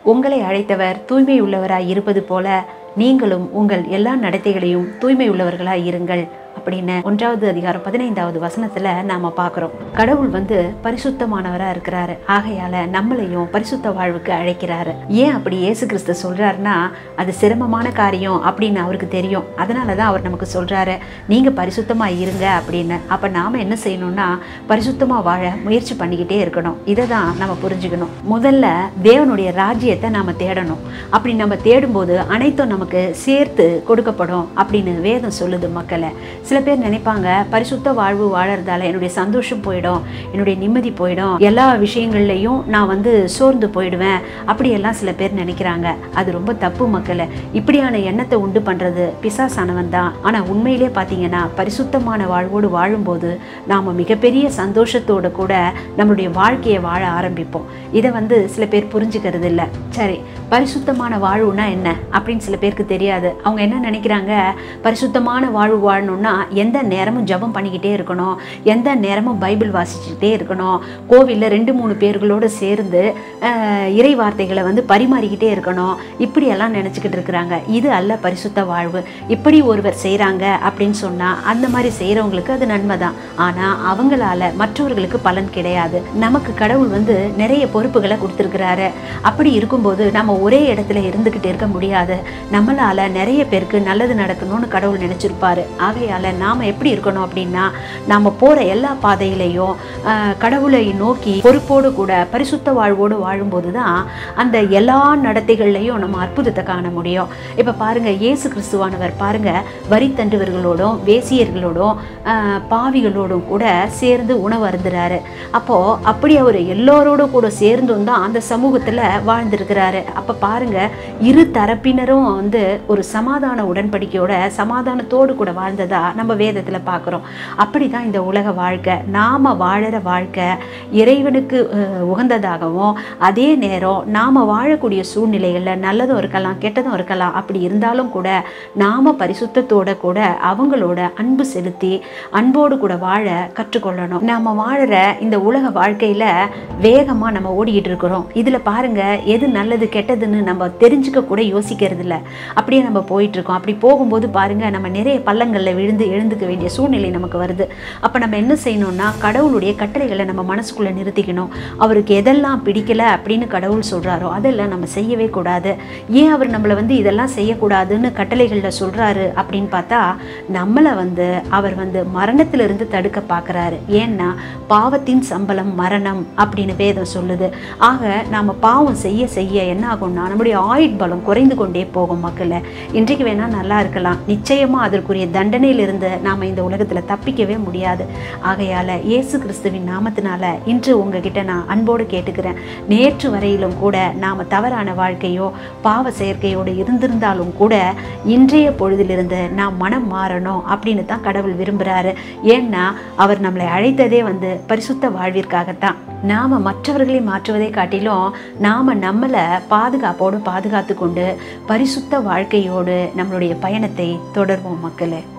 உங்களை அழைத்தவர் தூய்மை உள்ளவராய் இருப்பது போல நீங்களும் உங்கள் எல்லா நடத்தைகளையும் தூய்மை உள்ளவர்களாய் இருங்கள் அப்படின்னு ஒன்றாவது அதிகாரம் பதினைந்தாவது வசனத்துல நாம பார்க்கிறோம் கடவுள் வந்து பரிசுத்தமானவரா இருக்கிறாரு ஆகையால நம்மளையும் பரிசுத்த வாழ்வுக்கு அழைக்கிறாரு ஏன் அப்படி இயேசு கிறிஸ்து சொல்றாருன்னா அது சிரமமான காரியம் அப்படின்னு அவருக்கு தெரியும் அதனாலதான் அவர் நமக்கு சொல்றாரு நீங்க பரிசுத்தமா இருங்க அப்படின்னு அப்ப நாம என்ன செய்யணும்னா பரிசுத்தமா வாழ முயற்சி பண்ணிக்கிட்டே இருக்கணும் இதை தான் நம்ம புரிஞ்சுக்கணும் முதல்ல தேவனுடைய ராஜ்யத்தை நாம தேடணும் அப்படி நம்ம தேடும்போது அனைத்தும் நமக்கு சேர்த்து கொடுக்கப்படும் அப்படின்னு வேதம் சொல்லுது மக்களை சில பேர் நினைப்பாங்க பரிசுத்த வாழ்வு வாழறதால என்னுடைய சந்தோஷம் போயிடும் என்னுடைய நிம்மதி போயிடும் எல்லா விஷயங்கள்லையும் நான் வந்து சோர்ந்து போயிடுவேன் அப்படியெல்லாம் சில பேர் நினைக்கிறாங்க அது ரொம்ப தப்பு மக்களை இப்படியான எண்ணத்தை உண்டு பண்றது பிசாசானவன் தான் ஆனா உண்மையிலே பார்த்தீங்கன்னா பரிசுத்தமான வாழ்வோடு வாழும்போது நாம மிகப்பெரிய சந்தோஷத்தோட கூட நம்மளுடைய வாழ்க்கையை வாழ ஆரம்பிப்போம் இதை வந்து சில பேர் புரிஞ்சுக்கிறது இல்லை சரி பரிசுத்தமான வாழ்வுனா என்ன அப்படின்னு சில பேருக்கு தெரியாது அவங்க என்ன நினைக்கிறாங்க பரிசுத்தமான வாழ்வு வாழணும்னா எந்த நேரமும் ஜெபம் பண்ணிக்கிட்டே இருக்கணும் எந்த நேரமும் பைபிள் வாசிச்சுக்கிட்டே இருக்கணும் கோவிலில் ரெண்டு மூணு பேர்களோடு சேர்ந்து அஹ், இறை வார்த்தைகளை வந்து பரிமாறிக்கிட்டே இருக்கணும் இப்படியெல்லாம் நினச்சிக்கிட்டு இருக்கிறாங்க இது அல்ல பரிசுத்த வாழ்வு இப்படி ஒருவர் செய்கிறாங்க அப்படின்னு சொன்னால் அந்த மாதிரி செய்கிறவங்களுக்கு அது நன்மை தான் ஆனால் அவங்களால மற்றவர்களுக்கு பலன் கிடையாது நமக்கு கடவுள் வந்து நிறைய பொறுப்புகளை கொடுத்துருக்கிறாரு அப்படி இருக்கும்போது நம்ம ஒரே இடத்துல இருந்துக்கிட்டு இருக்க முடியாது நம்மளால நிறைய பேருக்கு நல்லது நடக்கணும்னு கடவுள் நினைச்சிருப்பாரு ஆகையால நாம எப்படி இருக்கணும் அப்படின்னா நாம போற எல்லா பாதையிலையும் ஆஹ், கடவுளை நோக்கி பொறுப்போடு கூட பரிசுத்த வாழ்வோடு வாழும்போது தான் அந்த எல்லா நடத்தைகள்லையும் நம்ம அற்புதத்தை காண முடியும் இப்ப பாருங்க இயேசு கிறிஸ்துவானவர் பாருங்க வரி தண்டுவர்களோடும் வேசியர்களோடும் ஆஹ், பாவிகளோடும் கூட சேர்ந்து உணவு அருந்துறாரு அப்போ அப்படி அவர் எல்லோரோடும் கூட சேர்ந்தும் தான் அந்த சமூகத்துல வாழ்ந்திருக்கிறாரு அப்ப பாருங்க இரு தரப்பினரும் வந்து ஒரு சமாதான உடன்படிக்கையோட சமாதானத்தோடு கூட வாழ்ந்ததா நம்ம வேதத்துல பார்க்குறோம் அப்படிதான் இந்த உலக வாழ்க்கை நாம வாழற வாழ்க்கை இறைவனுக்கு அஹ், உகந்ததாகவும் அதே நேரம் நாம வாழக்கூடிய சூழ்நிலைகள்ல நல்லதும் இருக்கலாம் கெட்டதும் இருக்கலாம் அப்படி இருந்தாலும் கூட நாம பரிசுத்தத்தோட கூட அவங்களோட அன்பு செலுத்தி அன்போடு கூட வாழ கற்றுக்கொள்ளணும் நாம வாழற இந்த உலக வாழ்க்கையில வேகமா நம்ம ஓடிக்கிட்டு இருக்கிறோம் இதுல பாருங்க எது நல்லது கெட்டதுன்னு நம்ம தெரிஞ்சுக்க கூட யோசிக்கிறது இல்ல அப்படியே நம்ம போயிட்டு இருக்கோம் அப்படி போகும்போது பாருங்க நம்ம நிறைய பள்ளங்கள்ல விழுந்து எழுந்துக்க வேண்டிய சூழ்நிலை நமக்கு வருது அப்ப நம்ம என்ன செய்யணும்னா கடவுளுடைய கட்டளைகளை நம்ம மனசுக்குள்ள நிறுத்திக்கணும் அவருக்கு எதெல்லாம் பிடிக்கல அப்படின்னு கடவுள் சொல்றாரோ அதெல்லாம் நம்ம செய்யவே கூடாது ஏன் அவர் நம்மளை வந்து இதெல்லாம் செய்யக்கூடாதுன்னு கட்டளைகள்ல சொல்றாரு அப்படின்னு பார்த்தா நம்மளை வந்து அவர் வந்து மரணத்திலிருந்து தடுக்க பார்க்கறாரு ஏன்னா பாவத்தின் சம்பளம் மரணம் அப்படின்னு வேதம் சொல்லுது ஆக நாம பாவம் செய்ய செய்ய என்ன ஆகும்னா நம்முடைய ஆயுட்பலம் குறைந்து கொண்டே போகும் மக்களை இன்றைக்கு வேணா நல்லா இருக்கலாம் நிச்சயமா அதற்குரிய தண்டனையிலிருந்து நாம இந்த உலகத்துல தப்பிக்கவே முடியாது ஆகையால இயேசு கிறிஸ்துவின் நாமத்தினால இன்று உங்ககிட்ட நான் அன்போடு கேட்டுக்கிறேன் நேற்று வரையிலும் கூட நாம தவறான வாழ்க்கையோ பாவ செயற்கையோடு இருந்திருந்தாலும் கூட இன்றைய பொழுதிலிருந்து நாம் மனம் மாறணும் அப்படின்னு தான் கடவுள் விரும்புகிறாரு ஏன்னா அவர் நம்மளை அழைத்ததே வந்து பரிசுத்த வாழ்விற்காகத்தான் நாம மற்றவர்களை மாற்றுவதை காட்டிலும் நாம நம்மளை பாதுகாப்போடு பாதுகாத்து கொண்டு பரிசுத்த வாழ்க்கையோடு நம்மளுடைய பயணத்தை தொடர்வோம் மக்களே